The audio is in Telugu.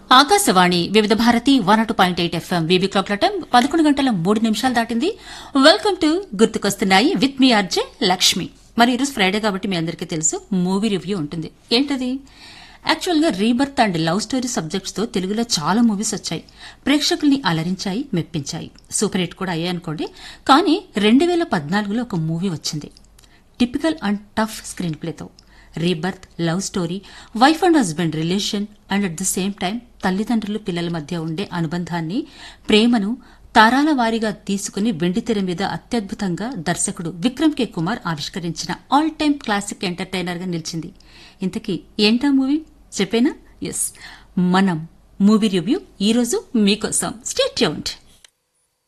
Akashvani Vividh Bharati one two point eight FM VB clock time పదకొండు గంటల మూడు నిమిషాలు దాటింది వెల్కమ్ టు గుర్తుకొస్తున్నాయి విత్ మీ అర్జే లక్ష్మి మరి ఈరోజు ఫ్రైడే కాబట్టి మీ అందరికీ తెలుసు మూవీ రివ్యూ ఉంటుంది ఏంటది యాక్చువల్గా rebirth and love story subjects తో తెలుగులో చాలా మూవీస్ వచ్చాయి ప్రేక్షకుల్ని అలరించాయి మెప్పించాయి సూపర్ హిట్ కూడా అయ్యాయి అనుకోండి కానీ రెండు వేల పద్నాలుగులో ఒక మూవీ వచ్చింది టిపికల్ అండ్ టఫ్ స్క్రీన్ ప్లేతో rebirth love story wife and husband relation and at the same time తల్లిదండ్రులు పిల్లల మధ్య ఉండే అనుబంధాన్ని ప్రేమను తారాల వారీగా తీసుకుని వెండితెర మీద అత్యద్భుతంగా దర్శకుడు విక్రమ్ కే కుమార్ ఆవిష్కరించిన ఆల్ టైమ్ క్లాసిక్ ఎంటర్టైనర్ గా నిలిచింది ఇంతకీ ఏంటా మూవీ చెప్పేనా ఎస్ మనం మూవీ రివ్యూ ఈరోజు మీకోసం స్టేట్ ట్యూన్డ్